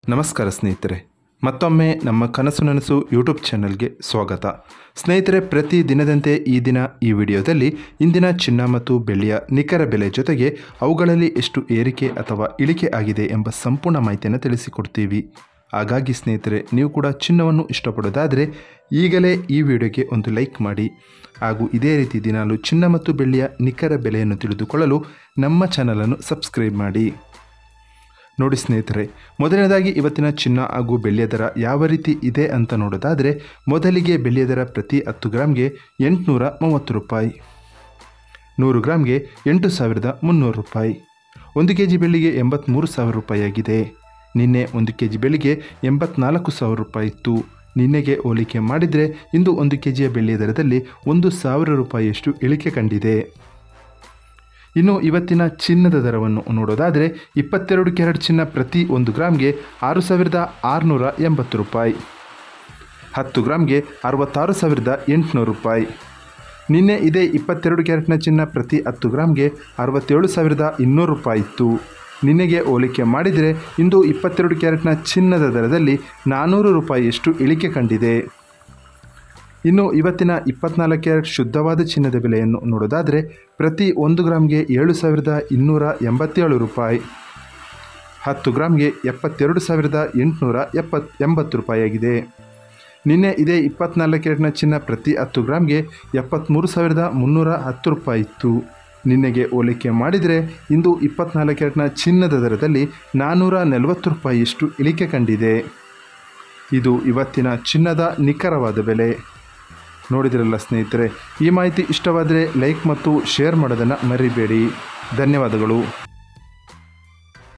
ನಮಸ್ಕಾರ ಸ್ನೇಹಿತರೆ ಮತ್ತೊಮ್ಮೆ ನಮ್ಮ ಕನಸು ನನಸು ಯೂಟ್ಯೂಬ್ ಚಾನಲ್ಗೆ ಸ್ವಾಗತ ಸ್ನೇಹಿತರೆ ಪ್ರತಿ ದಿನದಂತೆ ಈ ದಿನ ಈ ವಿಡಿಯೋದಲ್ಲಿ ಇಂದಿನ ಚಿನ್ನ ಮತ್ತು ಬೆಳ್ಳಿಯ ನಿಖರ ಬೆಲೆ ಜೊತೆಗೆ ಅವುಗಳಲ್ಲಿ ಎಷ್ಟು ಏರಿಕೆ ಅಥವಾ ಇಳಿಕೆ ಆಗಿದೆ ಎಂಬ ಸಂಪೂರ್ಣ ಮಾಹಿತಿಯನ್ನು ತಿಳಿಸಿಕೊಡ್ತೀವಿ ಹಾಗಾಗಿ ಸ್ನೇಹಿತರೆ ನೀವು ಕೂಡ ಚಿನ್ನವನ್ನು ಇಷ್ಟಪಡೋದಾದರೆ ಈಗಲೇ ಈ ವಿಡಿಯೋಗೆ ಒಂದು ಲೈಕ್ ಮಾಡಿ ಹಾಗೂ ಇದೇ ರೀತಿ ದಿನಾಲು ಚಿನ್ನ ಮತ್ತು ಬೆಳ್ಳಿಯ ನಿಖರ ಬೆಲೆಯನ್ನು ತಿಳಿದುಕೊಳ್ಳಲು ನಮ್ಮ ಚಾನಲನ್ನು ಸಬ್ಸ್ಕ್ರೈಬ್ ಮಾಡಿ ನೋಡಿ ಸ್ನೇಹಿತರೆ ಮೊದಲನೇದಾಗಿ ಇವತ್ತಿನ ಚಿನ್ನ ಹಾಗೂ ಬೆಳ್ಳಿಯ ದರ ಯಾವ ರೀತಿ ಇದೆ ಅಂತ ನೋಡೋದಾದರೆ ಮೊದಲಿಗೆ ಬೆಳ್ಳಿಯ ದರ ಪ್ರತಿ ಹತ್ತು ಗ್ರಾಮ್ಗೆ ಎಂಟುನೂರ ಮೂವತ್ತು ರೂಪಾಯಿ ನೂರು ಗ್ರಾಮ್ಗೆ ಎಂಟು ಸಾವಿರದ ಮುನ್ನೂರು ರೂಪಾಯಿ ಒಂದು ಕೆ ಜಿ ಬೆಳ್ಳಿಗೆ ಎಂಬತ್ತ್ಮೂರು ಸಾವಿರ ರೂಪಾಯಿ ಆಗಿದೆ ನಿನ್ನೆ ಒಂದು ಕೆ ಜಿ ಬೆಳ್ಳಿಗೆ ಎಂಬತ್ನಾಲ್ಕು ಸಾವಿರ ರೂಪಾಯಿ ಇತ್ತು ನಿನ್ನೆಗೆ ಹೋಲಿಕೆ ಮಾಡಿದರೆ ಇಂದು ಒಂದು ಕೆ ಜಿಯ ಬೆಳ್ಳಿಯ ದರದಲ್ಲಿ ಒಂದು ಸಾವಿರ ರೂಪಾಯಿಯಷ್ಟು ಇಳಿಕೆ ಕಂಡಿದೆ ಇನ್ನು ಇವತ್ತಿನ ಚಿನ್ನದ ದರವನ್ನು ನೋಡೋದಾದರೆ ಇಪ್ಪತ್ತೆರಡು ಕ್ಯಾರೆಟ್ ಚಿನ್ನ ಪ್ರತಿ ಒಂದು ಗ್ರಾಮ್ಗೆ ಆರು ಸಾವಿರದ ಆರುನೂರ ಎಂಬತ್ತು ರೂಪಾಯಿ ಹತ್ತು ಗ್ರಾಮ್ಗೆ ಅರವತ್ತಾರು ಸಾವಿರದ ಎಂಟುನೂರು ರೂಪಾಯಿ ನಿನ್ನೆ ಇದೇ ಇಪ್ಪತ್ತೆರಡು ಕ್ಯಾರೆಟ್ನ ಚಿನ್ನ ಪ್ರತಿ ಹತ್ತು ಗ್ರಾಮ್ಗೆ ಅರವತ್ತೇಳು ಸಾವಿರದ ಇನ್ನೂರು ರೂಪಾಯಿ ಇತ್ತು ನಿನ್ನೆಗೆ ಹೋಲಿಕೆ ಮಾಡಿದರೆ ಇಂದು ಇಪ್ಪತ್ತೆರಡು ಕ್ಯಾರೆಟ್ನ ಚಿನ್ನದ ದರದಲ್ಲಿ ನಾನ್ನೂರು ರೂಪಾಯಿಯಷ್ಟು ಇಳಿಕೆ ಕಂಡಿದೆ ಇನ್ನು ಇವತ್ತಿನ ಇಪ್ಪತ್ನಾಲ್ಕು ಕ್ಯಾರೆಟ್ ಶುದ್ಧವಾದ ಚಿನ್ನದ ಬೆಲೆಯನ್ನು ನೋಡೋದಾದರೆ ಪ್ರತಿ ಒಂದು ಗ್ರಾಮ್ಗೆ ಏಳು ಸಾವಿರದ ಇನ್ನೂರ ಎಂಬತ್ತೇಳು ರೂಪಾಯಿ ಹತ್ತು ಗ್ರಾಮ್ಗೆ ಎಪ್ಪತ್ತೆರಡು ಸಾವಿರದ ಎಂಟುನೂರ ಎಪ್ಪತ್ ಎಂಬತ್ತು ರೂಪಾಯಿಯಾಗಿದೆ ನಿನ್ನೆ ಇದೇ ಇಪ್ಪತ್ನಾಲ್ಕು ಕ್ಯಾರೆಟ್ನ ಚಿನ್ನ ಪ್ರತಿ ಹತ್ತು ಗ್ರಾಮ್ಗೆ ಎಪ್ಪತ್ತ್ಮೂರು ಸಾವಿರದ ಮುನ್ನೂರ ಹತ್ತು ರೂಪಾಯಿ ಇತ್ತು ನಿನ್ನೆಗೆ ಹೋಲಿಕೆ ಮಾಡಿದರೆ ಇಂದು ಇಪ್ಪತ್ನಾಲ್ಕು ಕ್ಯಾರೆಟ್ನ ಚಿನ್ನದ ದರದಲ್ಲಿ ನಾನ್ನೂರ ನಲವತ್ತು ರೂಪಾಯಿಯಷ್ಟು ಇಳಿಕೆ ಕಂಡಿದೆ ಇದು ಇವತ್ತಿನ ಚಿನ್ನದ ನಿಖರವಾದ ಬೆಲೆ ನೋಡಿದಿರಲ್ಲ ಸ್ನೇಹಿತರೆ ಈ ಮಾಹಿತಿ ಇಷ್ಟವಾದರೆ ಲೈಕ್ ಮತ್ತು ಶೇರ್ ಮಾಡೋದನ್ನು ಮರಿಬೇಡಿ ಧನ್ಯವಾದಗಳು